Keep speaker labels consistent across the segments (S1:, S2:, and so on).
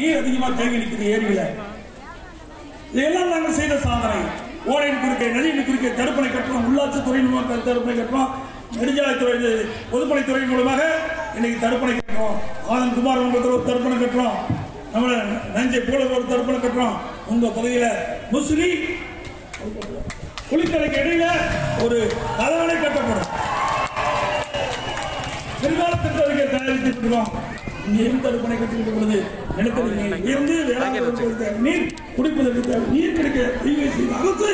S1: நீர் அதிகமா தேங்கி நிற்குது ஏரியில இதெல்லாம் நாங்கள் செய்த சாதனை ஓடையின் குறுக்கே நதியின் குறுக்கே தடுப்பணை கட்டுறோம் உள்ளாட்சி துறை மூலமாக தடுப்பணை கட்டுறோம் நெடுஞ்சாலைத்துறை இது பொதுப்பணித்துறை மூலமாக இன்னைக்கு தடுப்பணை கட்டுறோம் ஆனந்த் குமார் மண்டலத்தில் ஒரு தடுப்பணை கட்டுறோம் நம்ம நஞ்சை போல ஒரு தடுப்பணை கட்டுறோம் உங்க பகுதியில முஸ்லி குளித்தலைக்கு இடையில ஒரு கலவணை கட்டப்படும் பிற்கால திட்டத்தை தயாரித்து இருக்கிறோம் இங்கேயும் தடுப்பணை கட்டிட்டு பொழுது நிலத்தடி நீர் உயர்ந்து வேளாண் பொருட்களுக்கு தேவை நீர் குடிப்பதற்கு தேவை நீர் கிடைக்க தீமை செய்த அரசு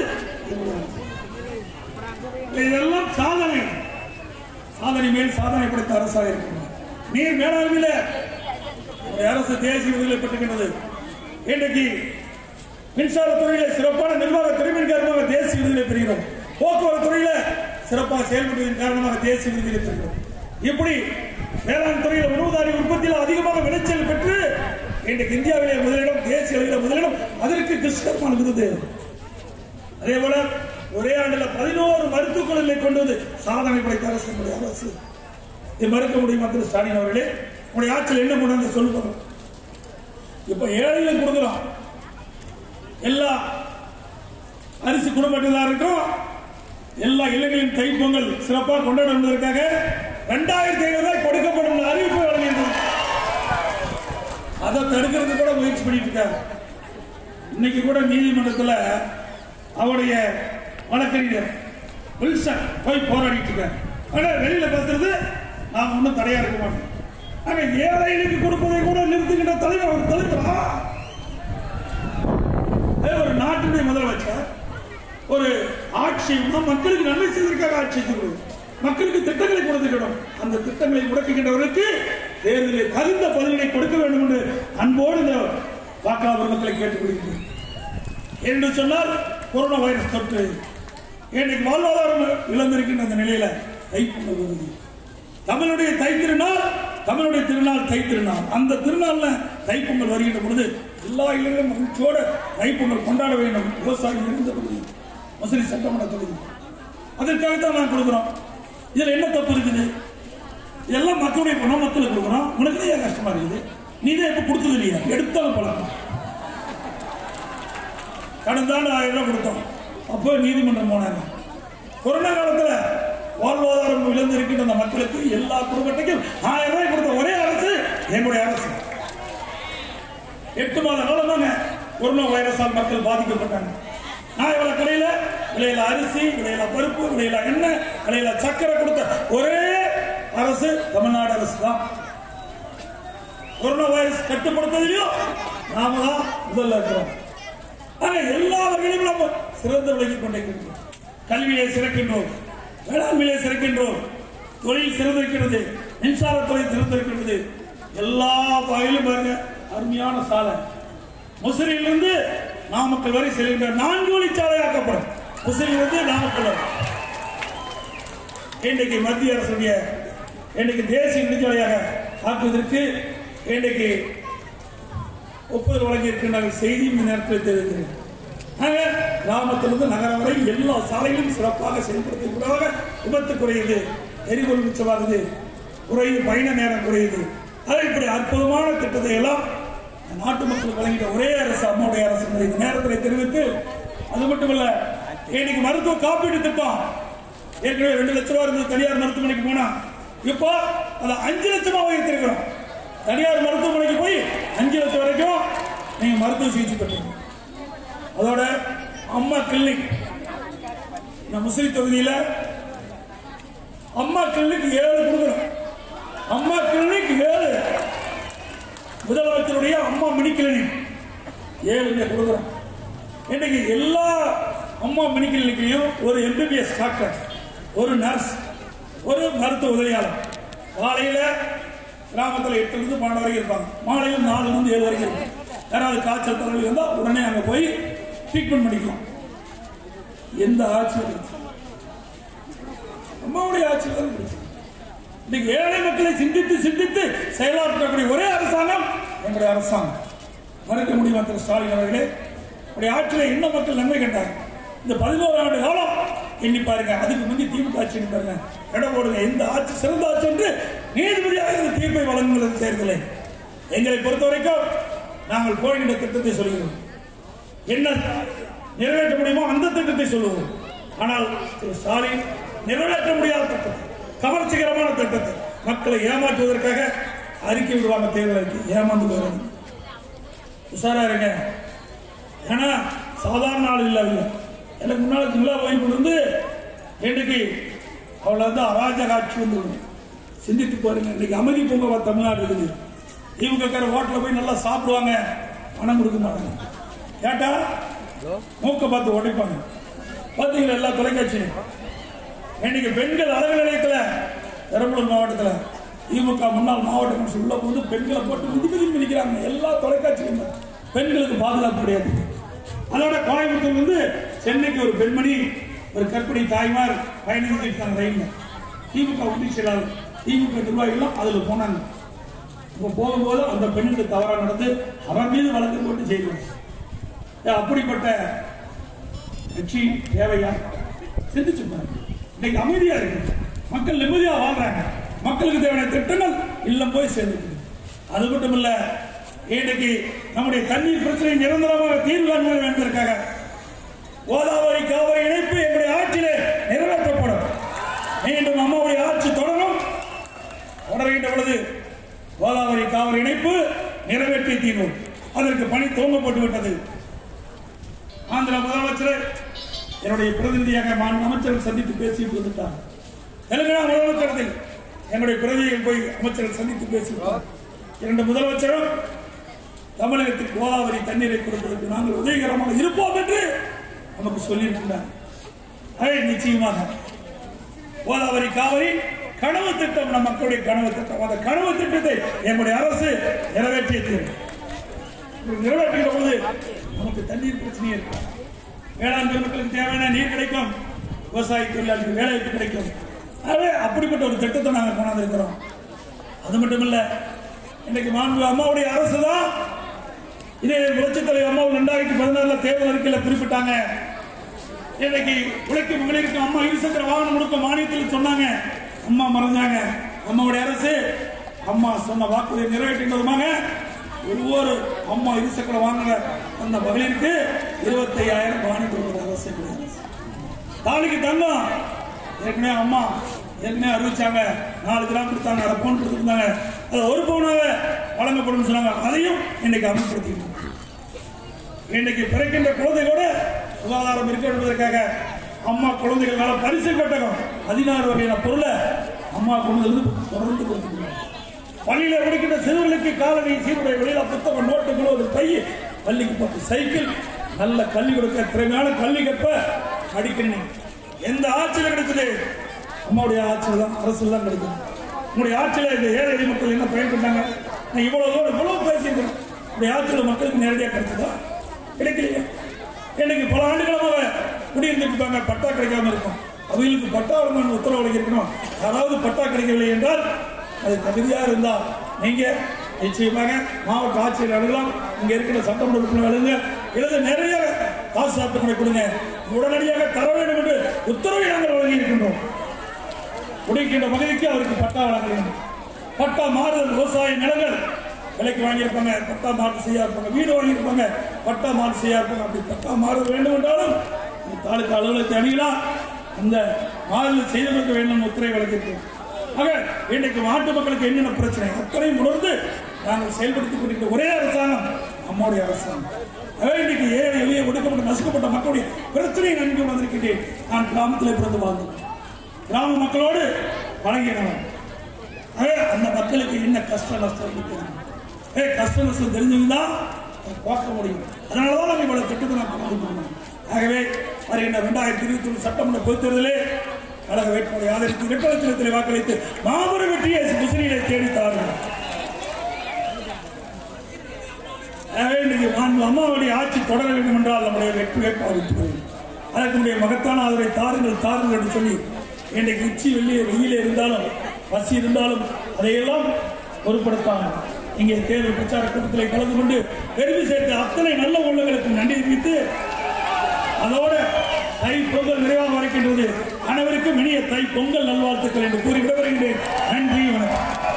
S1: இதெல்லாம் சாதனை சாதனை மேல் சாதனை படைத்த அரசாக இருக்கிறது நீர் மேலாண்மையில ஒரு அரசு தேசிய விருதுகளை பெற்றுகின்றது இன்றைக்கு மின்சார துறையில சிறப்பான நிர்வாக திறமையின் காரணமாக தேசிய விருதுகளை பெறுகிறோம் போக்குவரத்து துறையில சிறப்பாக செயல்படுவதன் காரணமாக தேசிய விருதுகளை பெறுகிறோம் இப்படி வேளாண் துறையில் உணவுதாரி உற்பத்தியில் அதிகமாக விளைச்சல் பெற்று இன்றைக்கு இந்தியாவிலே முதலிடம் தேசிய அளவில் முதலிடம் அதற்கு கிருஷ்ணர்மான விருது அதே போல ஒரே ஆண்டுல பதினோரு மருத்துவக் குழுக்களை கொண்டு வந்து சாதனை படைத்த அரசு நம்முடைய அரசு இதை மறுக்க முடியுமா திரு ஸ்டாலின் அவர்களே உங்களுடைய ஆட்சியில் என்ன கொண்டு வந்து சொல்லுங்க இப்ப ஏழைகளுக்கு கொடுக்கலாம் எல்லா அரிசி குடும்பத்தினருக்கும் எல்லா இல்லங்களின் தைப்பொங்கல் சிறப்பாக கொண்டாட என்பதற்காக ரெண்டாயிரத்தி ஐநூறு ரூபாய் கொடுக்கப்படும் அறிவிப்பு வழங்கியது அதை தடுக்கிறது கூட முயற்சி பண்ணிட்டு இருக்காங்க இன்னைக்கு கூட நீதிமன்றத்தில் அவருடைய வழக்கறிஞர் வில்சன் போய் போராடிட்டு இருக்காரு ஆனா வெளியில பேசுறது நாம் ஒன்றும் தடையா இருக்க மாட்டோம் ஆனா ஏழைகளுக்கு கொடுப்பதை கூட நிறுத்துகின்ற தலைவர் ஒரு தலைவரா அதே ஒரு நாட்டுடைய முதலமைச்சர் ஒரு ஆட்சி மக்களுக்கு நன்மை செய்வதற்காக ஆட்சி செய்வது மக்களுக்கு திட்டங்களை கொடுத்துக்கிடும் அந்த திட்டங்களை முடக்குகின்றவர்களுக்கு தேர்தலில் தகுந்த பதிலனை கொடுக்க வேண்டும் என்று அன்போடு இந்த வாக்காளர் மக்களை கேட்டுக்கொள்கிறேன் என்று சொன்னால் கொரோனா வைரஸ் தொற்று இன்னைக்கு வாழ்வாதாரம் இழந்திருக்கின்ற அந்த நிலையில தைப்பொங்கல் வருது தமிழுடைய தை திருநாள் தமிழுடைய திருநாள் தை திருநாள் அந்த திருநாள்ல தைப்பொங்கல் வருகின்ற பொழுது எல்லா இளைஞர்களும் மகிழ்ச்சியோட தைப்பொங்கல் கொண்டாட வேண்டும் விவசாயம் இருந்த பகுதி மதுரை சட்டமன்ற தொகுதி அதற்காகத்தான் நான் கொடுக்குறோம் இதுல என்ன தப்பு இருக்குது இதெல்லாம் மக்களுடைய பணம் மக்களுக்கு கொடுக்குறோம் உனக்கு ஏன் கஷ்டமா இருக்குது நீ தான் இப்ப கொடுத்தது இல்லையா எடுத்தாலும் பழக்கம் கடந்த ஆண்டு ஆயிரம் ரூபாய் கொடுத்தோம் அப்போ நீதிமன்றம் போனாங்க கொரோனா காலத்துல வாழ்வாதாரம் இழந்து இருக்கின்ற அந்த மக்களுக்கு எல்லா குடும்பத்தையும் ஆயிரம் ரூபாய் கொடுத்த ஒரே அரசு எங்களுடைய அரசு எட்டு மாத காலமாக கொரோனா வைரஸால் மக்கள் பாதிக்கப்பட்டாங்க நாயவள கடையில விலையில அரிசி விலையில பருப்பு விலையில எண்ணெய் விலையில சக்கரை கொடுத்த ஒரே அரசு தமிழ்நாடு அரசு தான் கொரோனா வைரஸ் கட்டுப்படுத்துவதிலும் நாம தான் முதல்ல இருக்கிறோம் ஆனா எல்லா வகையிலும் நம்ம சிறந்து விளங்கிக் கொண்டிருக்கின்றோம் கல்வியை சிறக்கின்றோம் வேளாண்மையிலே சிறக்கின்றோம் தொழில் சிறந்திருக்கிறது மின்சாரத்துறை சிறந்திருக்கிறது எல்லா வகையிலும் பாருங்க அருமையான சாலை முசிறியிலிருந்து நாமக்கல் வரை செல்கின்ற நான்கு வழி சாலையாக்கப்படும் முசிறியிலிருந்து நாமக்கல் வரை இன்றைக்கு மத்திய அரசுடைய இன்றைக்கு தேசிய நெடுஞ்சாலையாக ஆக்குவதற்கு இன்றைக்கு ஒப்புதல் வழங்கி இருக்கின்ற செய்தி இந்த நேரத்தில் தெரிவிக்கிறேன் ஆக, கிராமத்திலிருந்து நகரம் வரை எல்லா சாலைகளும் சிறப்பாக செயல்படுத்தக்கூடாத விபத்து குறையுது எரிபொருள் மிச்சமாகுது குறையுது பயண நேரம் குறையுது ஆக, இப்படி அற்புதமான திட்டத்தை எல்லாம் நாட்டு மக்களுக்கு வழங்கிட்ட ஒரே அரசு அம்மாவுடைய அரசு என்பதை இந்த நேரத்தில் தெரிவித்து அது மட்டுமல்ல இன்னைக்கு மருத்துவ காப்பீடு திட்டம் ஏற்கனவே ரெண்டு லட்ச ரூபாய் இருந்தது தனியார் மருத்துவமனைக்கு போனா இப்போ அதை அஞ்சு லட்சமா உயர்த்திருக்கிறோம் தனியார் மருத்துவமனைக்கு போய் அஞ்சு லட்சம் வரைக்கும் நீங்க மருத்துவ சிகிச்சை பெற்றீங்க அதோட அம்மா கிளினிக் இந்த முஸ்லிம் தொகுதியில அம்மா கிளினிக் ஏழு கொடுக்குறோம் அம்மா கிளினிக் ஏழு முதலமைச்சருடைய அம்மா மினி கிளினிக் ஏழு இங்க கொடுக்குறோம் இன்னைக்கு எல்லா அம்மா மினி கிளினிக்லையும் ஒரு எம்பிபிஎஸ் டாக்டர் ஒரு நர்ஸ் ஒரு மருத்துவ உதவியாளர் காலையில கிராமத்தில் எட்டுல இருந்து பன்னெண்டு வரைக்கும் இருப்பாங்க மாலையில் நாலுல இருந்து ஏழு வரைக்கும் இருப்பாங்க யாராவது காய்ச்சல் தலைவலி இருந்தால் உடனே அங்க போய் ட்ரீட்மெண்ட் பண்ணிக்கலாம் எந்த ஆட்சியில் இருந்துச்சு அம்மாவுடைய ஆட்சியில் தான் இருந்துச்சு இன்னைக்கு ஏழை மக்களை சிந்தித்து சிந்தித்து செயலாற்றக்கூடிய ஒரே அரசாங்கம் எங்களுடைய அரசாங்கம் மறுக்க முடியுமா திரு ஸ்டாலின் அவர்களே உடைய ஆட்சியில் என்ன மக்கள் நன்மை கண்டாங்க இந்த பதினோரு ஆண்டு காலம் எண்ணி பாருங்க அதுக்கு முந்தி திமுக ஆட்சி எண்ணி பாருங்க இடம் போடுங்க எந்த ஆட்சி சிறந்த ஆட்சி என்று நீதிபதியாக இந்த தீர்ப்பை வழங்குகிறது தேர்தலை எங்களை பொறுத்த வரைக்கும் நாங்கள் போகின்ற திட்டத்தை சொல்கிறோம் என்ன நிறைவேற்ற முடியுமோ அந்த திட்டத்தை சொல்லுவோம் ஆனால் திரு ஸ்டாலின் நிறைவேற்ற முடியாத திட்டத்தை கவர்ச்சிகரமான திட்டத்தை மக்களை ஏமாற்றுவதற்காக அறிக்கை விடுவாங்க தேர்தல் அறிக்கை ஏமாந்து போயிடும் உஷாரா இருங்க ஏன்னா சாதாரண ஆள் இல்லை அவங்க எனக்கு முன்னாள் ஜில்லா போய் வந்து இன்னைக்கு அவளை வந்து அராஜக ஆட்சி வந்து சிந்தித்து பாருங்க இன்னைக்கு அமைதி பூங்கா தமிழ்நாடு இருக்குது இவங்க இருக்கிற ஹோட்டலில் போய் நல்லா சாப்பிடுவாங்க பணம் கொடுக்க மாட்டாங்க கேட்டா மூக்க பார்த்து உடைப்பாங்க பார்த்தீங்களா எல்லா தொலைக்காட்சியும் இன்னைக்கு பெண்கள் அழகு நிலையத்தில் பெரம்பலூர் மாவட்டத்தில் திமுக முன்னாள் மாவட்ட கமிஷன் உள்ள வந்து பெண்களை போட்டு மிதி மிதி மிதிக்கிறாங்க எல்லா தொலைக்காட்சியும் பெண்களுக்கு பாதுகாப்பு கிடையாது அதோட கோயம்புத்தூர் வந்து சென்னைக்கு ஒரு பெண்மணி ஒரு கற்பிணி தாய்மார் பயணிச்சுட்டு இருக்காங்க ரயில்ல திமுக ஒன்றிய செயலாளர் திமுக நிர்வாகிகளும் அதுல போனாங்க இப்போ போகும்போது அந்த பெண்ணுக்கு தவறா நடந்து அவன் மீது வழக்கு போட்டு செய்வாங்க அப்படிப்பட்ட கட்சி தேவையா சிந்திச்சு பாருங்க இன்னைக்கு அமைதியா இருக்கு மக்கள் நிம்மதியா வாழ்றாங்க மக்களுக்கு தேவையான திட்டங்கள் இல்லம் போய் சேர்ந்துருக்கு அது மட்டும் இல்ல இன்னைக்கு நம்முடைய தண்ணீர் பிரச்சனை நிரந்தரமாக தீர்வு காண என்பதற்காக கோதாவரி காவிரி இணைப்பு எங்களுடைய ஆட்சியிலே நிறைவேற்றப்படும் மீண்டும் அம்மாவுடைய ஆட்சி தொடரும் தொடர்கின்ற பொழுது கோதாவரி காவிரி இணைப்பு நிறைவேற்றி தீர்வோம் அதற்கு பணி துவங்கப்பட்டு விட்டது ஆந்திர முதலமைச்சர் என்னுடைய பிரதிநிதியாக மாநில அமைச்சர்கள் சந்தித்து பேசி வந்துட்டார் தெலுங்கானா முதலமைச்சரத்தில் என்னுடைய பிரதிநிதிகள் போய் அமைச்சர்கள் சந்தித்து பேசி இரண்டு முதலமைச்சரும் தமிழகத்துக்கு கோதாவரி தண்ணீரை கொடுப்பதற்கு நாங்கள் உதவிகரமாக இருப்போம் என்று நமக்கு சொல்லியிருக்கின்றார் அதை நிச்சயமாக கோதாவரி காவிரி கனவு திட்டம் நம் மக்களுடைய கனவு திட்டம் அந்த கனவு திட்டத்தை எங்களுடைய அரசு நிறைவேற்றிய தீரும் நிறைவேற்றுகிற போது நமக்கு தண்ணீர் பிரச்சனையே இருக்கு வேளாண் மக்களுக்கு தேவையான நீர் கிடைக்கும் விவசாய தொழிலாளர்களுக்கு வேலைவாய்ப்பு கிடைக்கும் ஆகவே அப்படிப்பட்ட ஒரு திட்டத்தை நாங்கள் கொண்டாந்துருக்கிறோம் அது மட்டும் இல்ல இன்னைக்கு மாண்பு அம்மாவுடைய அரசு தான் இதே புரட்சித் தலைவர் அம்மா ரெண்டாயிரத்தி பதினாறுல தேர்தல் அறிக்கையில குறிப்பிட்டாங்க இன்னைக்கு உழைக்கும் மகளிருக்கு அம்மா இருசக்கர வாகனம் கொடுக்க மானியத்தில் சொன்னாங்க அம்மா மறந்தாங்க அம்மாவுடைய அரசு அம்மா சொன்ன வாக்குறுதியை நிறைவேற்றினதுமாக ஒவ்வொரு அம்மா இருசக்கர வாங்குற அந்த மகளிருக்கு இருபத்தையாயிரம் மானியம் கொடுக்கிற அரசு எங்களுடைய அரசு. தாலிக்கு தங்கம் ஏற்கனவே அம்மா ஏற்கனவே அறிவிச்சாங்க நாலு கிராம் கொடுத்தாங்க அரை பவுன் கொடுத்துருந்தாங்க அது ஒரு பவுனாக வழங்கப்படும் சொன்னாங்க அதையும் இன்னைக்கு அமல்படுத்திக்கணும் இன்னைக்கு பிறக்கின்ற குழந்தை கூட சுகாதாரம் இருக்க என்பதற்காக அம்மா குழந்தைகள் மேல பரிசு பெட்டகம் பதினாறு வகையான பொருளை அம்மா கொண்டு வந்து தொடர்ந்து கொடுத்துருக்காங்க பள்ளியில படிக்கின்ற சிறுவர்களுக்கு காலனி சீருடை வெளியில புத்தகம் நோட்டுகளோ ஒரு பை பள்ளிக்கு பத்து சைக்கிள் நல்ல கல்வி கொடுக்க திறமையான கல்வி கற்ப அடிக்கணும் எந்த ஆட்சியில கிடைச்சது அம்மாவுடைய ஆட்சியில் தான் அரசு தான் கிடைக்கும் உங்களுடைய ஆட்சியில இந்த ஏழை எளிய மக்கள் என்ன பயன்பட்டாங்க நான் இவ்வளவு தூரம் இவ்வளவு பேசியிருக்கிறேன் உங்களுடைய ஆட்சியில் மக்களுக்கு நேரடியாக கிடைச்சதா கிடைக்கலையே இன்னைக்கு பல ஆண்டுகளாக குடியிருந்துட்டு இருக்காங்க பட்டா கிடைக்காம இருக்கும் அவங்களுக்கு பட்டா வழங்கணும் உத்தரவு வழங்கியிருக்கணும் யாராவது பட்டா கிடைக்கவில்லை என்றால் அது தகுதியா இருந்தா நீங்க நிச்சயமாக மாவட்ட ஆட்சியர் அலுவலம் இங்க இருக்கிற சட்டமன்ற உறுப்பினர் அலுவலங்க எழுத நிறைய காசு சாப்பிட்டு கொடுங்க உடனடியாக தர வேண்டும் என்று உத்தரவை நாங்கள் வழங்கி இருக்கின்றோம் குடிக்கின்ற பகுதிக்கு அவருக்கு பட்டா வழங்க வேண்டும் பட்டா மாறுதல் விவசாய நிலங்கள் விலைக்கு வாங்கியிருப்பாங்க பட்டா மாறு செய்யா இருப்பாங்க வீடு வாங்கியிருப்பாங்க பட்டா மாறு செய்யா இருப்பாங்க அப்படி பட்டா மாற வேண்டும் என்றாலும் இந்த தாலுக்கா அலுவலகத்தை அணுகலாம் அந்த மாறுதல் செய்து கொடுக்க வேண்டும் உத்தரவை வழங்கியிருக்கிறோம் ஆக இன்றைக்கு நாட்டு மக்களுக்கு என்னென்ன பிரச்சனை அத்தனையும் உணர்ந்து நாங்கள் செயல்படுத்திக் கொண்டிருக்கிற ஒரே அரசாங்கம் நம்முடைய அரசாங்கம் ஆக இன்றைக்கு ஏழை எளிய ஒடுக்கப்பட்ட நசுக்கப்பட்ட மக்களுடைய பிரச்சனையை நன்கு உணர்ந்திருக்கின்றேன் நான் கிராமத்தில் பிறந்து வாழ்ந்தேன் கிராம மக்களோடு பழகினவன் ஆக அந்த மக்களுக்கு என்ன கஷ்ட நஷ்டம் இருக்கு ஏ கஷ்ட நஷ்டம் தெரிஞ்சவங்க தான் அதை பார்க்க முடியும் அதனால தான் நாங்கள் இவ்வளவு திட்டத்தை நான் கொண்டு வந்தோம். ஆகவே வருகின்ற ரெண்டாயிரத்தி இருபத்தி ஒன்று சட்டமன்ற பொதுத் தேர்தலே கழக வேட்பாளரை ஆதரித்து இரண்டு லட்சத்தில் வாக்களித்து மாபெரும் வெற்றியை முஸ்லீமை தேடித்தார்கள் ஆகவே இன்றைக்கு மாண்பு அம்மாவுடைய ஆட்சி தொடர வேண்டும் என்றால் நம்முடைய வெற்றி வேட்பாளர் அதற்கு நம்முடைய மகத்தான ஆதரவை தாருங்கள் தாருங்கள் என்று சொல்லி இன்றைக்கு உச்சி வெள்ளிய வெயிலே இருந்தாலும் பசி இருந்தாலும் அதையெல்லாம் பொருட்படுத்தாமல் இங்கே தேர்தல் பிரச்சார கூட்டத்தில் கலந்து கொண்டு பெருமை சேர்த்த அத்தனை நல்ல உள்ளங்களுக்கு நன்றி தெரிவித்து அதோட தை பொங்கல் நிறைவாக வரைக்கின்றது அனைவருக்கும் இனிய தை பொங்கல் நல்வாழ்த்துக்கள் என்று கூறி விடைபெறுகின்றேன் நன்றி வணக்கம்